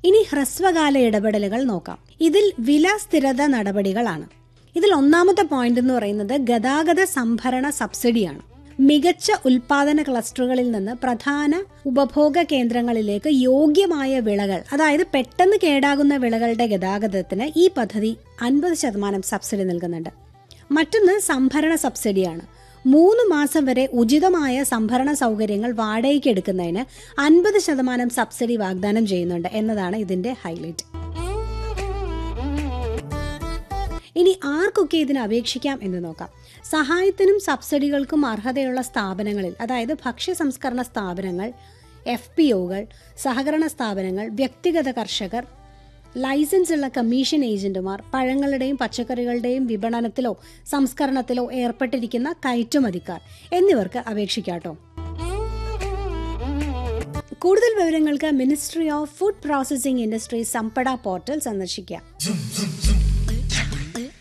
ഇനി ഹ്രസ്വകാല ഇടപെടലുകൾ നോക്കാം ഇതിൽ വില സ്ഥിരത നടപടികളാണ് ഇതിൽ ഒന്നാമത്തെ പോയിന്റ് എന്ന് പറയുന്നത് ഗതാഗത സംഭരണ സബ്സിഡിയാണ് മികച്ച ഉൽപാദന ക്ലസ്റ്ററുകളിൽ നിന്ന് പ്രധാന ഉപഭോഗ കേന്ദ്രങ്ങളിലേക്ക് യോഗ്യമായ വിളകൾ അതായത് പെട്ടെന്ന് കേടാകുന്ന വിളകളുടെ ഗതാഗതത്തിന് ഈ പദ്ധതി അൻപത് ശതമാനം സബ്സിഡി നൽകുന്നുണ്ട് മറ്റൊന്ന് സംഭരണ സബ്സിഡിയാണ് മൂന്ന് മാസം വരെ ഉചിതമായ സംഭരണ സൗകര്യങ്ങൾ വാടകയ്ക്ക് എടുക്കുന്നതിന് അൻപത് ശതമാനം സബ്സിഡി വാഗ്ദാനം ചെയ്യുന്നുണ്ട് എന്നതാണ് ഇതിന്റെ ഹൈലൈറ്റ് ഇനി ആർക്കൊക്കെ ഇതിന് അപേക്ഷിക്കാം എന്ന് നോക്കാം സഹായത്തിനും സബ്സിഡികൾക്കും അർഹതയുള്ള സ്ഥാപനങ്ങളിൽ അതായത് ഭക്ഷ്യ സംസ്കരണ സ്ഥാപനങ്ങൾ എഫ് പി ഒകൾ സഹകരണ സ്ഥാപനങ്ങൾ വ്യക്തിഗത കർഷകർ ലൈസൻസ് ഉള്ള കമ്മീഷൻ ഏജന്റുമാർ പഴങ്ങളുടെയും പച്ചക്കറികളുടെയും വിപണനത്തിലോ സംസ്കരണത്തിലോ ഏർപ്പെട്ടിരിക്കുന്ന കയറ്റുമതിക്കാർ എന്നിവർക്ക് അപേക്ഷിക്കാട്ടോ കൂടുതൽ വിവരങ്ങൾക്ക് ministry of food processing industry Sampada portal സന്ദർശിക്കാം